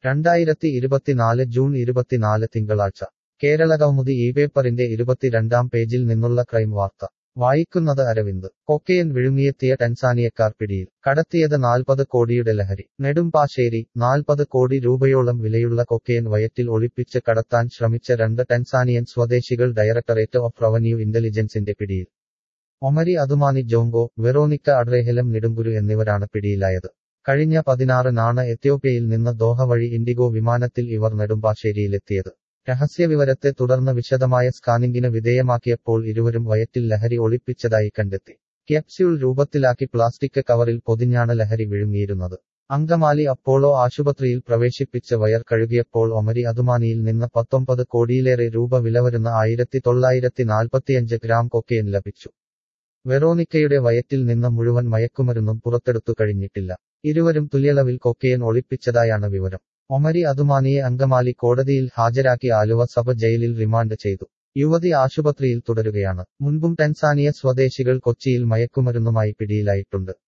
രണ്ടായിരത്തി ഇരുപത്തിനാല് ജൂൺ ഇരുപത്തിനാല് തിങ്കളാഴ്ച കേരളകൗമുദി ഈ പേപ്പറിന്റെ ഇരുപത്തിരണ്ടാം പേജിൽ നിന്നുള്ള ക്രൈം വാർത്ത വായിക്കുന്നത് അരവിന്ദ് കൊക്കയൻ വിഴുങ്ങിയെത്തിയ ടെൻസാനിയക്കാർ പിടിയിൽ കടത്തിയത് നാൽപ്പത് കോടിയുടെ ലഹരി നെടുമ്പാശ്ശേരി നാൽപ്പത് കോടി രൂപയോളം വിലയുള്ള കൊക്കയൻ വയറ്റിൽ ഒളിപ്പിച്ച് കടത്താൻ ശ്രമിച്ച രണ്ട് ടെൻസാനിയൻ സ്വദേശികൾ ഡയറക്ടറേറ്റ് ഓഫ് റവന്യൂ ഇന്റലിജൻസിന്റെ പിടിയിൽ ഒമരി അതുമാനി ജോങ്കോ വെറോണിക്ക അഡ്രേഹലം നെടുമ്പുരു എന്നിവരാണ് പിടിയിലായത് കഴിഞ്ഞ പതിനാറിനാണ് എത്യോപ്യയിൽ നിന്ന് ദോഹ വഴി ഇൻഡിഗോ വിമാനത്തിൽ ഇവർ നെടുമ്പാശ്ശേരിയിലെത്തിയത് രഹസ്യവിവരത്തെ തുടർന്ന് വിശദമായ സ്കാനിംഗിന് വിധേയമാക്കിയപ്പോൾ ഇരുവരും വയറ്റിൽ ലഹരി ഒളിപ്പിച്ചതായി കണ്ടെത്തി ക്യാപ്സ്യൂൾ രൂപത്തിലാക്കി പ്ലാസ്റ്റിക് കവറിൽ പൊതിഞ്ഞാണ് ലഹരി വിഴുങ്ങിയിരുന്നത് അങ്കമാലി അപ്പോളോ ആശുപത്രിയിൽ പ്രവേശിപ്പിച്ച് വയർ കഴുകിയപ്പോൾ ഒമരി അതുമാനിയിൽ നിന്ന് പത്തൊമ്പത് കോടിയിലേറെ രൂപ വില വരുന്ന ആയിരത്തി തൊള്ളായിരത്തി നാൽപ്പത്തിയഞ്ച് ഗ്രാം കൊക്കെയിൻ ലഭിച്ചു വെറോണിക്കയുടെ വയറ്റിൽ നിന്ന് മുഴുവൻ മയക്കുമരുന്നും പുറത്തെടുത്തു കഴിഞ്ഞിട്ടില്ല ഇരുവരും തുല്യളവിൽ കൊക്കെയിൻ ഒളിപ്പിച്ചതായാണ് വിവരം ഒമരി അതുമാനിയെ അങ്കമാലി കോടതിയിൽ ഹാജരാക്കി ആലുവ സബ് ജയിലിൽ റിമാൻഡ് ചെയ്തു യുവതി ആശുപത്രിയിൽ തുടരുകയാണ് മുൻപും ടെൻസാനിയ സ്വദേശികൾ കൊച്ചിയിൽ മയക്കുമരുന്നുമായി പിടിയിലായിട്ടുണ്ട്